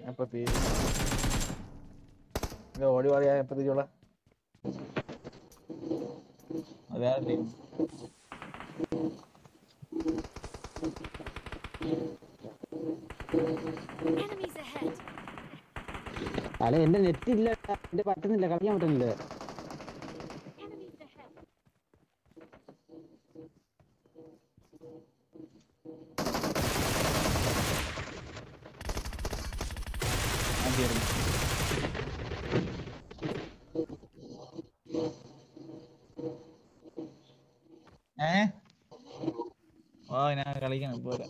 എപ്പോ തീരും ഇങ്ങ ഓടി പറയാ എപ്പോ തീരുള്ള അത് വേറെ ടീം Enemies ahead. അല്ല എന്റെ നെറ്റ് ഇല്ല എന്റെ പറ്റുന്നില്ല കളിക്കാൻ പറ്റുന്നില്ല Enemies ahead. ഞാൻ തീർന്നു ഏ ഓ ഞാൻ കളിക്കണം പോരാ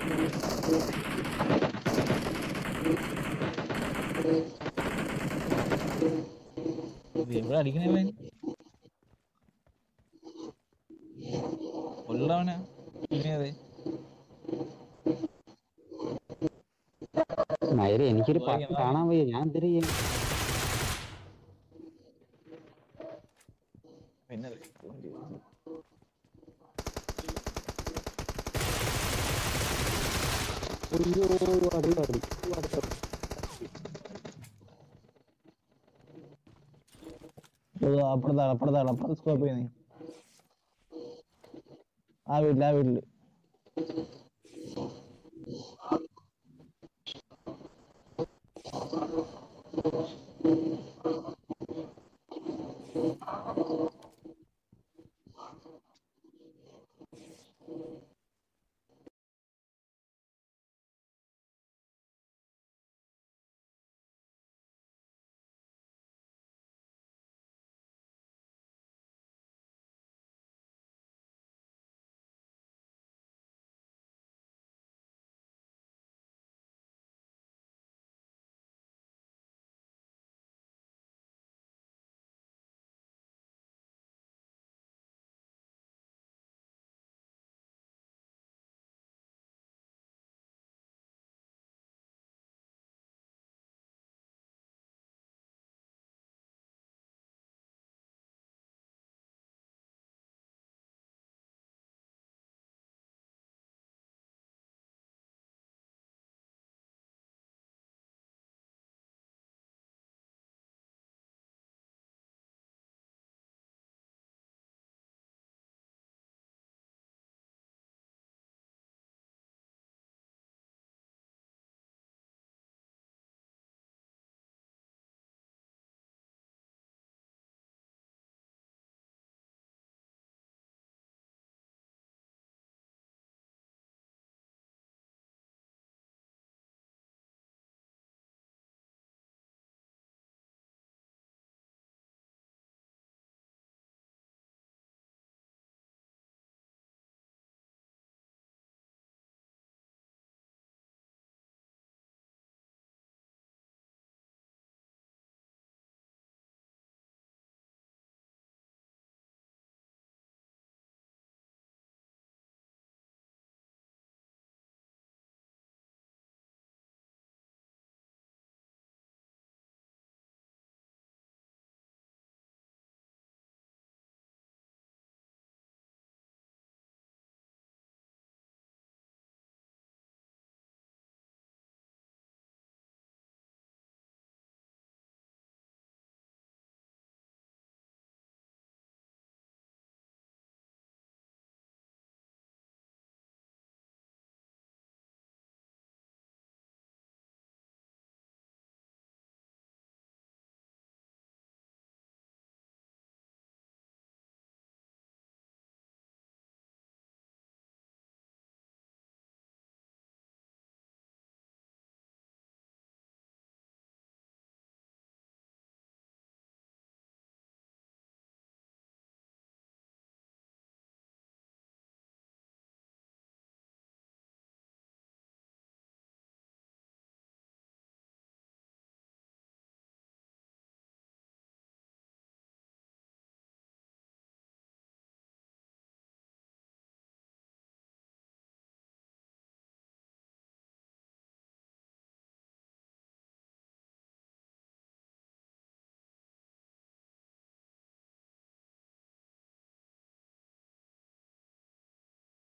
ഇത് എവിടെ അടിക്കണേ ഇവൻ ഉള്ളവനാ പിന്നെ അതെ മയില് എനിക്കൊരു വാങ്ങി, പത്ത് കാണാൻ വയ്യ ഞാൻ എന്തിനു ചെയ്യും പിന്നെ അയ്യോ അടി അടി അപ്പുറത്താണ് അപ്പുറത്താണ് അപ്പുറത്ത് സ്കോപ്പ് ചെയ്യുന്നേ ആ വീട്ടില് ആ വീട്ടില്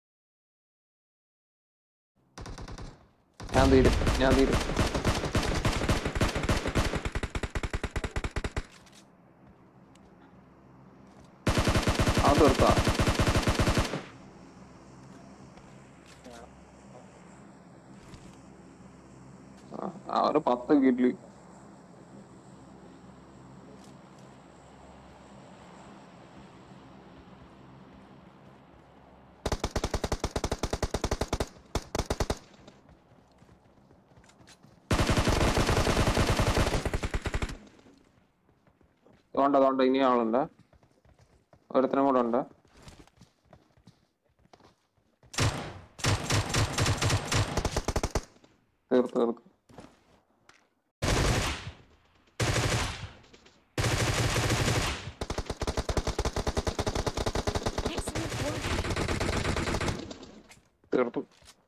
ഞാൻ തീരും ഞാൻ തീരും അവന് പത്ത് കില്ല് തോണ്ട തോണ്ട ഇനി ആളുണ്ട് ഒരുത്തനും കൂടെ ഉണ്ട് തീർത്ത് തീർത്ത് Excellent work. തീർത്തു